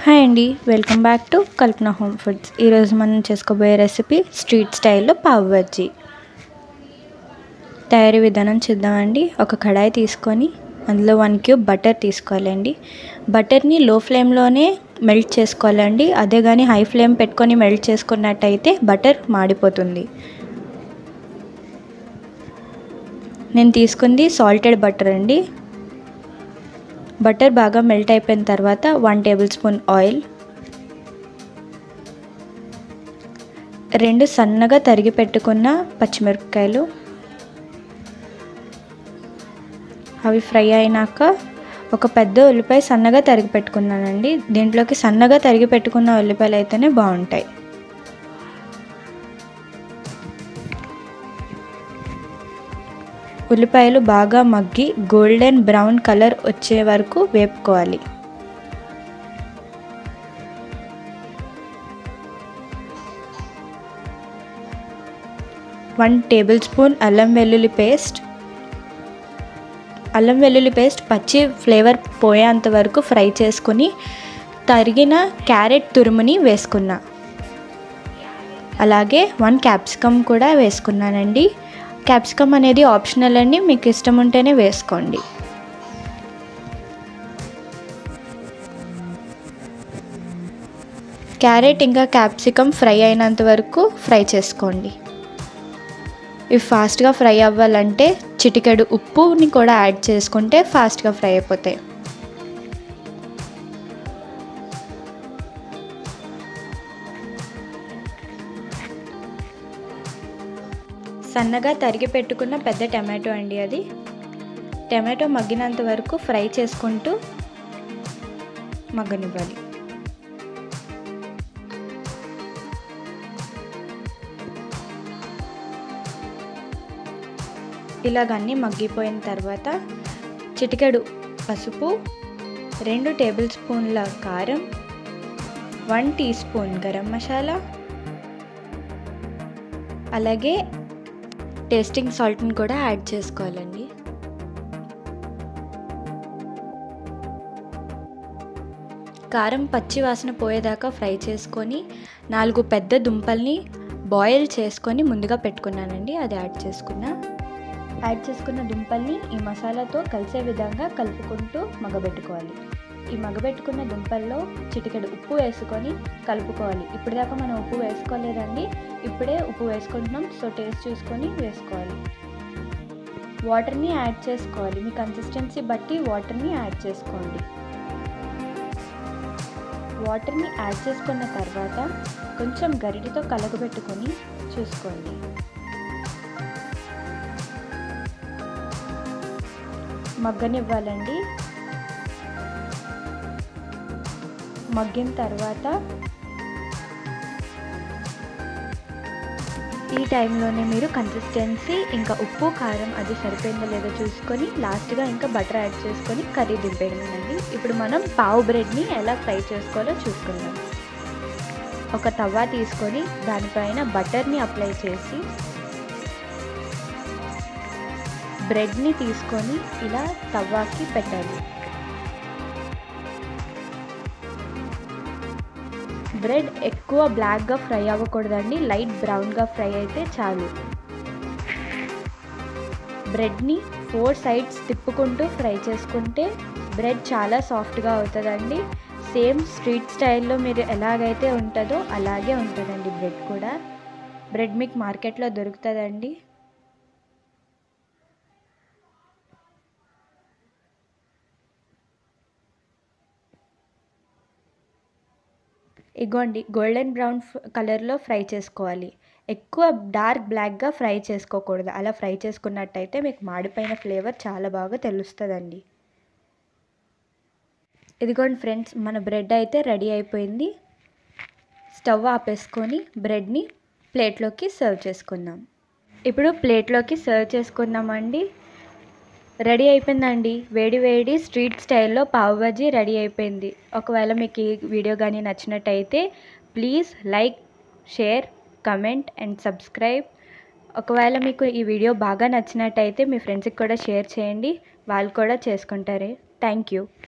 hi అండి welcome back to Kalpana home foods ఈరోజు మనం చేసుకోబోయే రెసిపీ స్ట్రీట్ స్టైల్లో పావు బజ్జీ తయారీ విధానం చూద్దామండి ఒక కడాయి తీసుకొని అందులో వన్ క్యూబ్ బటర్ తీసుకోవాలండి బటర్ని లో ఫ్లేమ్లోనే మెల్ట్ చేసుకోవాలండి అదే కానీ హై ఫ్లేమ్ పెట్టుకొని మెల్ట్ చేసుకున్నట్టయితే బటర్ మాడిపోతుంది నేను తీసుకుంది సాల్టెడ్ బటర్ అండి బటర్ బాగా మెల్ట్ అయిపోయిన తర్వాత వన్ టేబుల్ స్పూన్ ఆయిల్ రెండు సన్నగా తరిగి పెట్టుకున్న పచ్చిమిరపకాయలు అవి ఫ్రై అయినాక ఒక పెద్ద ఉల్లిపాయ సన్నగా తరిగి పెట్టుకున్నానండి దీంట్లోకి సన్నగా తరిగి పెట్టుకున్న ఉల్లిపాయలు అయితేనే బాగుంటాయి ఉల్లిపాయలు బాగా మగ్గి గోల్డెన్ బ్రౌన్ కలర్ వచ్చే వరకు వేపుకోవాలి వన్ టేబుల్ స్పూన్ అల్లం వెల్లుల్లి పేస్ట్ అల్లం వెల్లుల్లి పేస్ట్ పచ్చి ఫ్లేవర్ పోయేంత వరకు ఫ్రై చేసుకుని తరిగిన క్యారెట్ తురుముని వేసుకున్నా అలాగే వన్ క్యాప్సికమ్ కూడా వేసుకున్నానండి క్యాప్సికమ్ అనేది ఆప్షనల్ అండి మీకు ఇష్టం ఉంటేనే వేసుకోండి క్యారెట్ ఇంకా క్యాప్సికమ్ ఫ్రై అయినంత వరకు ఫ్రై చేసుకోండి ఇవి ఫాస్ట్గా ఫ్రై అవ్వాలంటే చిటికెడు ఉప్పుని కూడా యాడ్ చేసుకుంటే ఫాస్ట్గా ఫ్రై అయిపోతాయి సన్నగా తరిగి పెట్టుకున్న పెద్ద టమాటో అండి అది టమాటో మగ్గినంత వరకు ఫ్రై చేసుకుంటూ మగ్గనివ్వాలి ఇలాగన్నీ మగ్గిపోయిన తర్వాత చిటికెడు పసుపు రెండు టేబుల్ స్పూన్ల కారం one teaspoon garam masala అలాగే టేస్టింగ్ సాల్ట్ని కూడా యాడ్ చేసుకోవాలండి కారం పచ్చి వాసన పోయేదాకా ఫ్రై చేసుకొని నాలుగు పెద్ద దుంపల్ని బాయిల్ చేసుకొని ముందుగా పెట్టుకున్నానండి అది యాడ్ చేసుకున్నా యాడ్ చేసుకున్న దుంపల్ని ఈ మసాలాతో కలిసే విధంగా కలుపుకుంటూ మగబెట్టుకోవాలి ఈ మగబెట్టుకున్న దుంపల్లో చిటికెడు ఉప్పు వేసుకొని కలుపుకోవాలి ఇప్పుడు దాకా మనం ఉప్పు వేసుకోలేదండి ఇప్పుడే ఉప్పు వేసుకుంటున్నాం సో టేస్ట్ చూసుకొని వేసుకోవాలి వాటర్ని యాడ్ చేసుకోవాలి మీ కన్సిస్టెన్సీ బట్టి వాటర్ని యాడ్ చేసుకోండి వాటర్ని యాడ్ చేసుకున్న తర్వాత కొంచెం గరిటితో కలగబెట్టుకొని చూసుకోండి మగ్గనివ్వాలండి మగ్గిన తర్వాత ఈ టైంలోనే మీరు కన్సిస్టెన్సీ ఇంకా ఉప్పు కారం అది సరిపోయిందో లేదో చూసుకొని లాస్ట్గా ఇంకా బటర్ యాడ్ చేసుకొని కర్రీ దింపేయడమేనండి ఇప్పుడు మనం పావు బ్రెడ్ని ఎలా ఫ్రై చేసుకోవాలో చూసుకుందాం ఒక తవ్వ తీసుకొని దానిపైన బటర్ని అప్లై చేసి బ్రెడ్ని తీసుకొని ఇలా తవ్వాకి పెట్టాలి బ్రెడ్ ఎక్కువ బ్లాక్గా ఫ్రై అవ్వకూడదండి లైట్ బ్రౌన్గా ఫ్రై అయితే చాలు బ్రెడ్ని ఫోర్ సైడ్స్ తిప్పుకుంటూ ఫ్రై చేసుకుంటే బ్రెడ్ చాలా సాఫ్ట్గా అవుతుందండి సేమ్ స్ట్రీట్ స్టైల్లో మీరు ఎలాగైతే ఉంటుందో అలాగే ఉంటుందండి బ్రెడ్ కూడా బ్రెడ్ మీకు మార్కెట్లో దొరుకుతుందండి ఇగోండి గోల్డెన్ బ్రౌన్ కలర్లో ఫ్రై చేసుకోవాలి ఎక్కువ డార్క్ బ్లాక్గా ఫ్రై చేసుకోకూడదు అలా ఫ్రై చేసుకున్నట్టయితే మీకు మాడిపోయిన ఫ్లేవర్ చాలా బాగా తెలుస్తుందండి ఇదిగోండి ఫ్రెండ్స్ మన బ్రెడ్ అయితే రెడీ అయిపోయింది స్టవ్ ఆపేసుకొని బ్రెడ్ని ప్లేట్లోకి సర్వ్ చేసుకుందాం ఇప్పుడు ప్లేట్లోకి సర్వ్ చేసుకుందామండి రెడీ అయిపోయిందండి వేడి వేడి స్ట్రీట్ స్టైల్లో పావు బజ్జీ రెడీ అయిపోయింది ఒకవేళ మీకు ఈ వీడియో కానీ నచ్చినట్టయితే please like share comment and subscribe ఒకవేళ మీకు ఈ వీడియో బాగా నచ్చినట్టయితే మీ ఫ్రెండ్స్కి కూడా షేర్ చేయండి వాళ్ళు కూడా చేసుకుంటారే థ్యాంక్ యూ